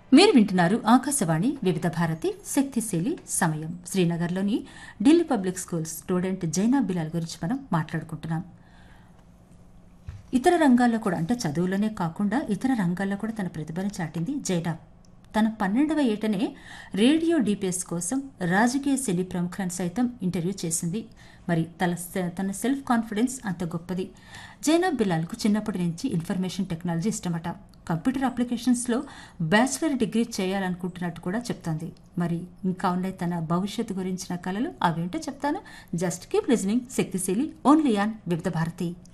మీరు వింటున్నారు ఆకాశవాణి వివిధ భారతి శక్తిశీలి సమయం శ్రీనగర్లోని Delhi public school student Zaina Bilal గురించి మనం మాట్లాడుకుంటున్నాం ఇతర రంగాల్లో కూడా అంటే చదువులోనే కాకుండా ఇతర రంగాల్లో కూడా తన ప్రతిభను చాటింది జైనా తన పన్నెండవ ఏటనే రేడియో డిపిఎస్ కోసం రాజకీయ సినీ ప్రముఖులను సైతం ఇంటర్వ్యూ చేసింది మరి తన తన సెల్ఫ్ కాన్ఫిడెన్స్ అంత గొప్పది జైనాబ్ బిలాల్కు చిన్నప్పటి నుంచి ఇన్ఫర్మేషన్ టెక్నాలజీ ఇష్టమట కంప్యూటర్ అప్లికేషన్స్లో బ్యాచిలర్ డిగ్రీ చేయాలనుకుంటున్నట్టు కూడా చెప్తోంది మరి ఇంకా ఉన్నాయి తన భవిష్యత్తు గురించిన కళలు అవేంటో చెప్తాను జస్ట్ కీప్ లిజనింగ్ శక్తిశీలి ఓన్లీ ఆన్ వివిధ భారతి